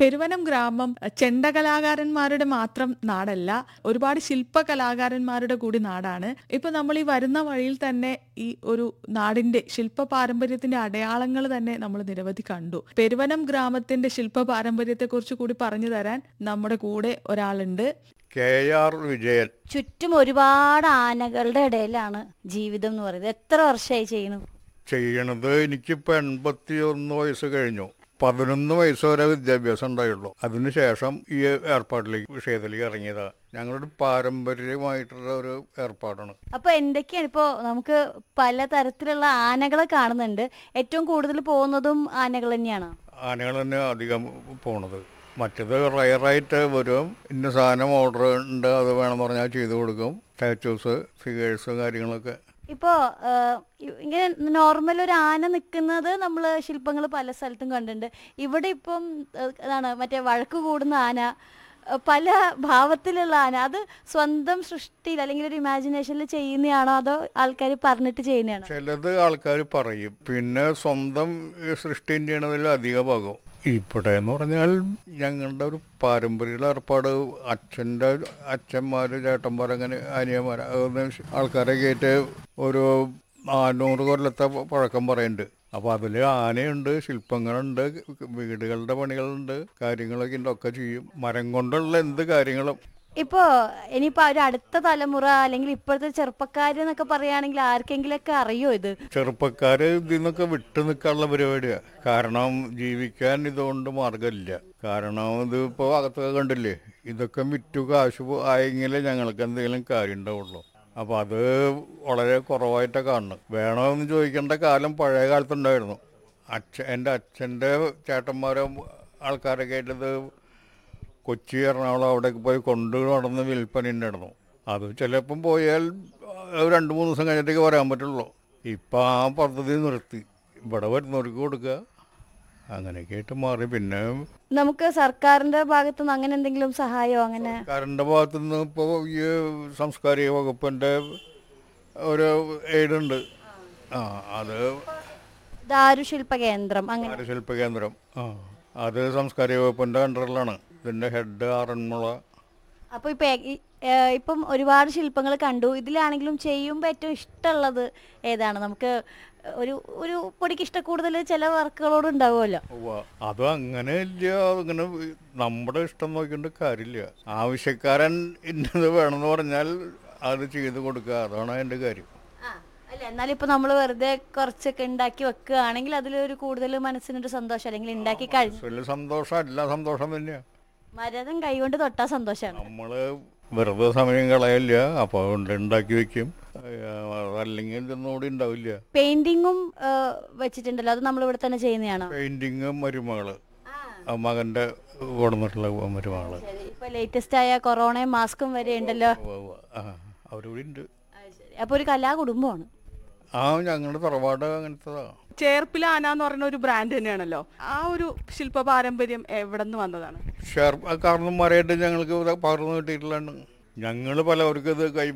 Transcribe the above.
പെരുവനം ഗ്രാമം ചെണ്ട കലാകാരന്മാരുടെ മാത്രം നാടല്ല ഒരുപാട് ശില്പ കലാകാരന്മാരുടെ കൂടി നാടാണ് ഇപ്പൊ നമ്മൾ ഈ വരുന്ന വഴിയിൽ തന്നെ ഈ ഒരു നാടിന്റെ ശില്പ പാരമ്പര്യത്തിന്റെ അടയാളങ്ങൾ തന്നെ നമ്മൾ നിരവധി കണ്ടു പെരുവനം ഗ്രാമത്തിന്റെ ശില്പ പാരമ്പര്യത്തെ കുറിച്ച് കൂടി പറഞ്ഞു തരാൻ നമ്മുടെ കൂടെ ഒരാളുണ്ട് കെ ആർ വിജയൻ ചുറ്റും ഒരുപാട് ആനകളുടെ ഇടയിലാണ് ജീവിതം എന്ന് പറയുന്നത് എത്ര വർഷമായി ചെയ്യണു ചെയ്യണത് എനിക്കിപ്പോൾ എൺപത്തി ഒന്ന് വയസ്സ് കഴിഞ്ഞു പതിനൊന്ന് വയസ്സ് വരെ വിദ്യാഭ്യാസം ഉണ്ടായുള്ളൂ അതിനുശേഷം ഈ ഏർപ്പാട്ടിലേക്ക് വിഷയത്തിലേക്ക് ഇറങ്ങിയതാ ഞങ്ങളുടെ പാരമ്പര്യമായിട്ടുള്ള ഒരു ഏർപ്പാടാണ് അപ്പൊ എന്തൊക്കെയാണ് ഇപ്പോ നമുക്ക് പല തരത്തിലുള്ള ആനകളെ കാണുന്നുണ്ട് ഏറ്റവും കൂടുതൽ പോകുന്നതും ആനകൾ തന്നെയാണ് ആനകൾ തന്നെ അധികം പോണത് മറ്റത് റയറായിട്ട് വരും ഇന്ന സാധനം ഓർഡർ ഉണ്ട് അത് വേണമെന്ന് പറഞ്ഞാൽ ചെയ്തു കൊടുക്കും സ്റ്റാച്യൂസ് ഫിഗേഴ്സ് കാര്യങ്ങളൊക്കെ ഇപ്പോ ആ, ഇ- ഇങ്ങനെ നോർമൽ ഒരു ആന നിൽക്കുന്നത് നമ്മൾ ശില്പങ്ങൾ പല സ്ഥലത്തും കണ്ടിട്ടുണ്ട് ഇവിടെ ഇപ്പം ആ, അതാണ് മറ്റേ വഴക്ക് കൂടുന്ന ആന ആ, പല ഭാവത്തിലുള്ള ആന അത് സ്വന്തം സൃഷ്ടിയിൽ അല്ലെങ്കിൽ ഒരു ഇമാജിനേഷനിൽ ചെയ്യുന്നതാണോ അതോ ആൾക്കാർ പറഞ്ഞിട്ട് ചെയ്യുന്നതാണോ ചിലത് ആൾക്കാർ പറയും പിന്നെ സ്വന്തം ഈ സൃഷ്ടി ചെയ്യണതിൽ അധിക ഭാഗം ഇവിടെ എന്ന് പറഞ്ഞാൽ ഞങ്ങളുടെ ഒരു പാരമ്പര്യ ഏർപ്പാട് അച്ഛൻ്റെ അച്ഛന്മാർ ചേട്ടന്മാർ അങ്ങനെ അനിയന്മാർ അതൊന്ന് ആൾക്കാരെ കയറ്റി ഒരു നാനൂറ് കൊല്ലത്തെ പഴക്കം പറയുന്നുണ്ട് അപ്പോൾ അതിൽ ആനയുണ്ട് ശില്പങ്ങളുണ്ട് വീടുകളുടെ പണികളുണ്ട് കാര്യങ്ങളൊക്കെ ഉണ്ട് ഒക്കെ ചെയ്യും മരം കൊണ്ടുള്ള എന്ത് കാര്യങ്ങളും ഇപ്പോ ഇനിയിപ്പോ ഒരു അടുത്ത തലമുറ അല്ലെങ്കിൽ ഇപ്പോഴത്തെ ചെറുപ്പക്കാര് എന്നൊക്കെ പറയുകയാണെങ്കിൽ ആർക്കെങ്കിലൊക്കെ അറിയോ ഇത് ചെറുപ്പക്കാര് ഇതിൽ നിന്നൊക്കെ വിട്ടു നിൽക്കാനുള്ള പരിപാടിയാണ് കാരണം ജീവിക്കാൻ ഇതുകൊണ്ട് മാർഗമില്ല കാരണം ഇത് ഇപ്പോൾ അകത്തൊക്കെ കണ്ടില്ലേ ഇതൊക്കെ വിറ്റു കാശ് പോ- ആയെങ്കിലേ ഞങ്ങൾക്ക് എന്തെങ്കിലും കാര്യം ഉണ്ടാവുള്ളൂ അപ്പോൾ അത് വളരെ കുറവായിട്ടാണ് കാണുന്നത് വേണമെന്ന് ചോദിക്കേണ്ട കാലം പഴയ കാലത്തുണ്ടായിരുന്നു അച്ഛൻ എൻ്റെ അച്ഛൻ്റെ ചേട്ടന്മാരും ആൾക്കാരൊക്കെ ആയിട്ടത് കൊച്ചി എറണാകുളം അവിടേക്ക് പോയി കൊണ്ടു നടന്ന് വിൽപ്പന ഉണ്ടായിരുന്നു അത് ചിലപ്പം പോയാൽ ആ, രണ്ട് മൂന്ന് ദിവസം കഴിഞ്ഞിട്ടേക്ക് വരാൻ പറ്റുള്ളൂ ഇപ്പം ആ പദ്ധതി നിർത്തി ഇവിടെ വരുന്നവർക്ക് കൊടുക്കുക അങ്ങനെയൊക്കെ ആയിട്ട് മാറി പിന്നെ നമുക്ക് സർക്കാരിന്റെ ഭാഗത്തു നിന്ന് അങ്ങനെ എന്തെങ്കിലും സഹായമോ അങ്ങനെ കരണ്ട ഭാഗത്തു നിന്ന് ഇപ്പോൾ ഈ സാംസ്കാരിക വകുപ്പിൻ്റെ ഒരു എയ്ഡുണ്ട് ആ അത് ദാരുശില്പ കേന്ദ്രം അങ്ങനെ ശില്പ കേന്ദ്രം ആ അത് സാംസ്കാരിക വകുപ്പിൻ്റെ അണ്ടറിലാണ് ഇതിൻ്റെ ഹെഡ് ആറന്മുള അപ്പൊ ഇപ്പൊ ഏ- ഈ, ഏ, ഇപ്പം ഒരുപാട് ശില്പങ്ങൾ കണ്ടു ഇതിലാണെങ്കിലും ചെയ്യുമ്പോൾ ഏറ്റവും ഇഷ്ടമുള്ളത് ഏതാണ് നമുക്ക് ഒരു ഒരു പൊടിക്ക് ഇഷ്ട കൂടുതൽ ചില വർക്കുകളോട് ഉണ്ടാവുമല്ലോ ഉവ്വ. അത് അങ്ങനെ ഇല്ല അങ്ങനെ നമ്മുടെ ഇഷ്ടം നോക്കിയിട്ട് കാര്യമില്ല ആവശ്യക്കാരൻ ഇന്നത് വേണമെന്ന് പറഞ്ഞാൽ അത് ചെയ്ത് കൊടുക്കുക അതാണ് അതിൻ്റെ കാര്യം അല്ല എന്നാലും ഇപ്പൊ നമ്മൾ വെറുതെ കുറച്ചൊക്കെ ഉണ്ടാക്കി വെക്കുകയാണെങ്കിൽ അതിലൊരു കൂടുതൽ മനസ്സിനൊരു സന്തോഷം അല്ലെങ്കിൽ ഉണ്ടാക്കി കഴിഞ്ഞു വലിയ സന്തോഷം എല്ലാ സന്തോഷം തന്നെയാണ് മരതം കൈകൊണ്ട് തൊട്ടാ സന്തോഷമാണ് നമ്മൾ വെറുതെ സമയം കളയില്ല അപ്പോൾ അതുകൊണ്ട് ഉണ്ടാക്കി വെക്കും അതല്ലെങ്കിൽ ഇതൊന്നുകൂടി ഉണ്ടാവില്ല പെയിന്റിങ്ങും വെച്ചിട്ടുണ്ടല്ലോ അത് നമ്മൾ ഇവിടെ തന്നെ ചെയ്യുന്നതാണോ പെയിന്റിങ് മരുമകള് ആ മകൻ്റെ കൊടുന്നിട്ടുള്ള മരുമകള് ഇപ്പൊ ലേറ്റസ്റ്റ് ആയ കൊറോണയും മാസ്കും വരെ ഉണ്ടല്ലോ ഉവ്വ ഉവ്വ. ആ അവരിവിടെ ഉണ്ട് അപ്പൊ ഒരു കലാകുടുംബമാണ് ആ ഞങ്ങളുടെ തറവാട് അങ്ങനത്തതാ ചേർപ്പില ആന എന്ന് പറയുന്ന ഒരു ബ്രാൻഡ് തന്നെയാണല്ലോ ആ ഒരു ശില്പ പാരമ്പര്യം എവിടെ നിന്ന് വന്നതാണ് ഷെയർ കാരണന്മാരായിട്ട് ഞങ്ങൾക്ക് ഇത് പകർന്നു കിട്ടിയിട്ടുള്ളതാണ് ഞങ്ങൾ പലവർക്കും ഇത് കൈ